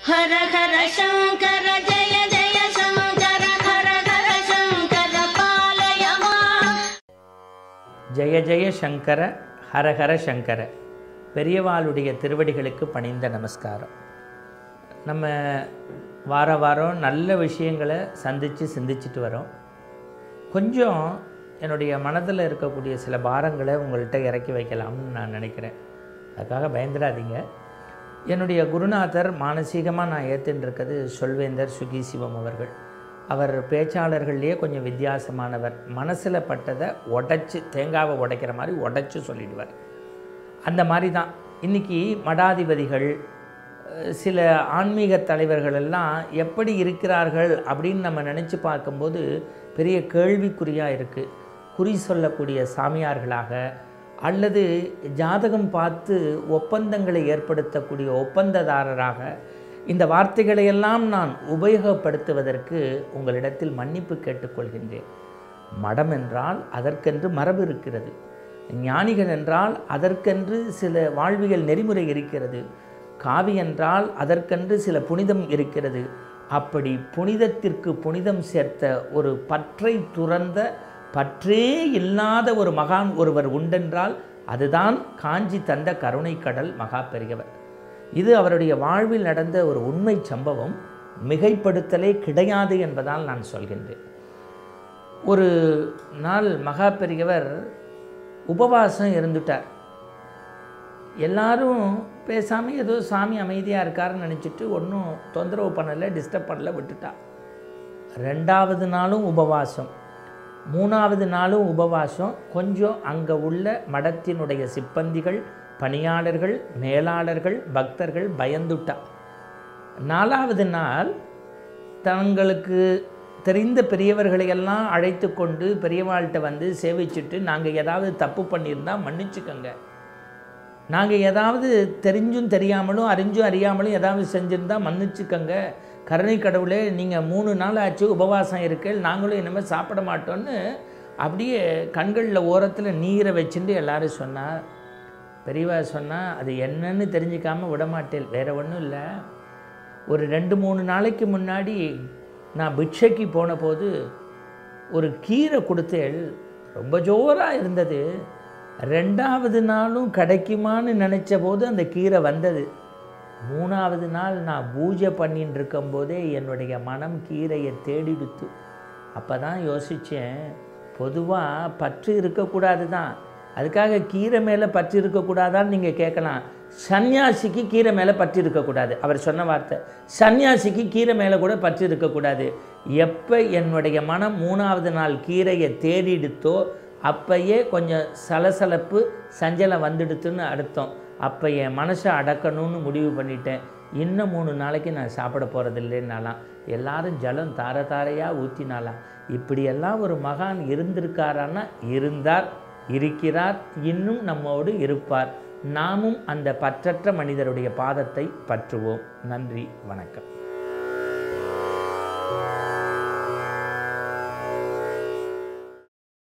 ஹர ஹர சங்கர ஜய ஜய சங்கர ஹர ஹர சங்கர பாலயமா ஜெய ஜெய சங்கர ஹரஹர சங்கர பெரியவாளுடைய திருவடிகளுக்கு பணிந்த நமஸ்காரம் நம்ம வார வாரம் நல்ல விஷயங்களை சந்தித்து சிந்திச்சுட்டு வரோம் கொஞ்சம் என்னுடைய மனதில் இருக்கக்கூடிய சில பாரங்களை உங்கள்கிட்ட இறக்கி வைக்கலாம்னு நான் நினைக்கிறேன் அதுக்காக பயந்துடாதீங்க என்னுடைய குருநாதர் மானசீகமாக நான் ஏற்றுன்னு இருக்கிறது சொல்வேந்தர் சுகி சிவம் அவர்கள் அவர் பேச்சாளர்கள்லேயே கொஞ்சம் வித்தியாசமானவர் மனசில் பட்டதை உடைச்சி தேங்காவை உடைக்கிற மாதிரி உடைச்சி சொல்லிடுவார் அந்த மாதிரி தான் இன்றைக்கி மடாதிபதிகள் அஹ், சில ஆன்மீக தலைவர்கள் எல்லாம் எப்படி இருக்கிறார்கள் அப்படின்னு நம்ம நினச்சி பார்க்கும்போது பெரிய கேள்விக்குறியாக இருக்குது குறி சொல்லக்கூடிய சாமியார்களாக அல்லது ஜாதகம் பார்த்து ஒப்பந்தங்களை ஏற்படுத்தக்கூடிய ஒப்பந்ததாரராக இந்த வார்த்தைகளை எல்லாம் நான் உபயோகப்படுத்துவதற்கு உங்களிடத்தில் மன்னிப்பு கேட்டுக்கொள்கின்றேன் மடம் என்றால் அதற்கென்று மரபு இருக்கிறது ஞானிகள் என்றால் அதற்கென்று சில வாழ்வியல் நெறிமுறை இருக்கிறது காவி என்றால் அதற்கென்று சில புனிதம் இருக்கிறது அப்படி புனிதத்திற்கு புனிதம் சேர்த்த ஒரு பற்றை துறந்த பற்றே இல்லாத ஒரு மகான் ஒருவர் உண்டென்றால் அதுதான் காஞ்சி தந்த கருணைக்கடல் மகா பெரியவர் இது அவருடைய வாழ்வில் நடந்த ஒரு உண்மை சம்பவம் மிகைப்படுத்தலே கிடையாது என்பதால் நான் சொல்கின்றேன் ஒரு நாள் மகா பெரியவர் உபவாசம் இருந்துட்டார் எல்லாரும் பேசாமல் ஏதோ சாமி அமைதியாக இருக்காருன்னு நினச்சிட்டு ஒன்றும் தொந்தரவு பண்ணலை டிஸ்டர்ப் பண்ணல விட்டுட்டா ரெண்டாவது நாளும் உபவாசம் மூணாவது நாளும் உபவாசம் கொஞ்சம் அங்கே உள்ள மடத்தினுடைய சிப்பந்திகள் பணியாளர்கள் மேலாளர்கள் பக்தர்கள் பயந்துட்டா நாலாவது நாள் தங்களுக்கு தெரிந்த பெரியவர்களையெல்லாம் அழைத்து கொண்டு பெரியவாள்கிட்ட வந்து சேவிச்சுட்டு நாங்கள் ஏதாவது தப்பு பண்ணியிருந்தால் மன்னிச்சுக்கோங்க நாங்கள் ஏதாவது தெரிஞ்சும் தெரியாமலும் அறிஞ்சும் அறியாமலும் ஏதாவது செஞ்சுருந்தா மன்னிச்சுக்கோங்க கருணை கடவுளே நீங்கள் மூணு நாள் ஆச்சு உபவாசம் இருக்கு நாங்களும் இனிமேல் சாப்பிட மாட்டோன்னு அப்படியே கண்களில் ஓரத்தில் நீரை வச்சுட்டு எல்லாரும் சொன்னார் பெரியவா சொன்னால் அது என்னன்னு தெரிஞ்சுக்காம விட மாட்டேன் வேறு ஒன்றும் இல்லை ஒரு ரெண்டு மூணு நாளைக்கு முன்னாடி நான் பிக்ஷைக்கு போன போது ஒரு கீரை கொடுத்தேள் ரொம்ப ஜோராக இருந்தது ரெண்டாவது நாளும் கிடைக்குமான்னு நினச்ச போது அந்த கீரை வந்தது மூணாவது நாள் நான் பூஜை பண்ணின்னு இருக்கும்போதே என்னுடைய மனம் கீரையை தேடிடுத்து அப்போ தான் யோசித்தேன் பொதுவாக பற்று இருக்கக்கூடாது தான் அதுக்காக கீரை மேலே பற்று இருக்கக்கூடாதான்னு நீங்கள் கேட்கலாம் சன்னியாசிக்கு கீரை மேலே பற்று இருக்கக்கூடாது அவர் சொன்ன வார்த்தை சன்னியாசிக்கு கீரை மேலே கூட பற்று இருக்கக்கூடாது எப்போ என்னுடைய மனம் மூணாவது நாள் கீரையை தேடிடுத்தோ அப்பயே கொஞ்சம் சலசலப்பு சஞ்சலம் வந்துடுத்துன்னு அர்த்தம் அப்போ என் மனசை அடக்கணும்னு முடிவு பண்ணிட்டேன் இன்னும் மூணு நாளைக்கு நான் சாப்பிட போகிறதில்லைன்னாலாம் எல்லாரும் ஜலம் தார தாரையாக ஊற்றினாலாம் இப்படியெல்லாம் ஒரு மகான் இருந்திருக்காரான்னா இருந்தார் இருக்கிறார் இன்னும் நம்மோடு இருப்பார் நாமும் அந்த பற்றற்ற மனிதருடைய பாதத்தை பற்றுவோம் நன்றி வணக்கம்